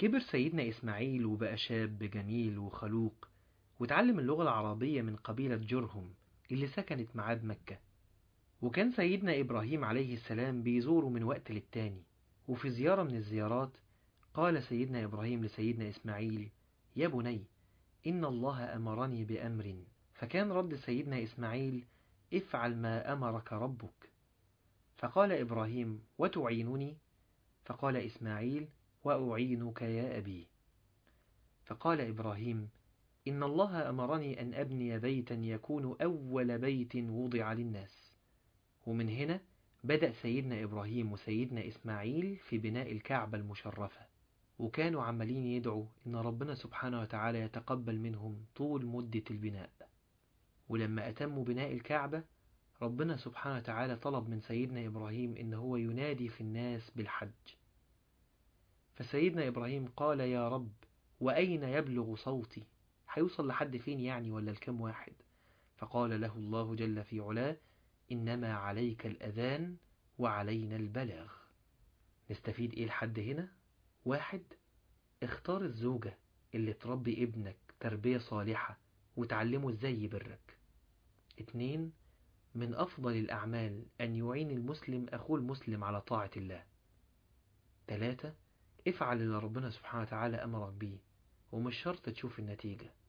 كبر سيدنا إسماعيل وبقى شاب جميل وخلوق وتعلم اللغة العربية من قبيلة جرهم اللي سكنت معاه بمكة وكان سيدنا إبراهيم عليه السلام بيزوره من وقت للتاني وفي زيارة من الزيارات قال سيدنا إبراهيم لسيدنا إسماعيل يا بني إن الله أمرني بأمر فكان رد سيدنا إسماعيل افعل ما أمرك ربك فقال إبراهيم وتعينني فقال إسماعيل وأعينك يا أبي فقال إبراهيم إن الله أمرني أن أبني بيتا يكون أول بيت وضع للناس ومن هنا بدأ سيدنا إبراهيم وسيدنا إسماعيل في بناء الكعبة المشرفة وكانوا عمالين يدعوا إن ربنا سبحانه وتعالى يتقبل منهم طول مدة البناء ولما أتموا بناء الكعبة ربنا سبحانه وتعالى طلب من سيدنا إبراهيم إن هو ينادي في الناس بالحج فسيدنا إبراهيم قال يا رب وأين يبلغ صوتي هيوصل لحد فين يعني ولا الكم واحد فقال له الله جل في علاه إنما عليك الأذان وعلينا البلاغ نستفيد إيه لحد هنا واحد اختار الزوجة اللي تربي ابنك تربية صالحة وتعلمه ازاي يبرك اتنين من أفضل الأعمال أن يعين المسلم أخوه المسلم على طاعة الله تلاتة افعل اللي ربنا سبحانه وتعالى أمرك بيه ومش شرط تشوف النتيجة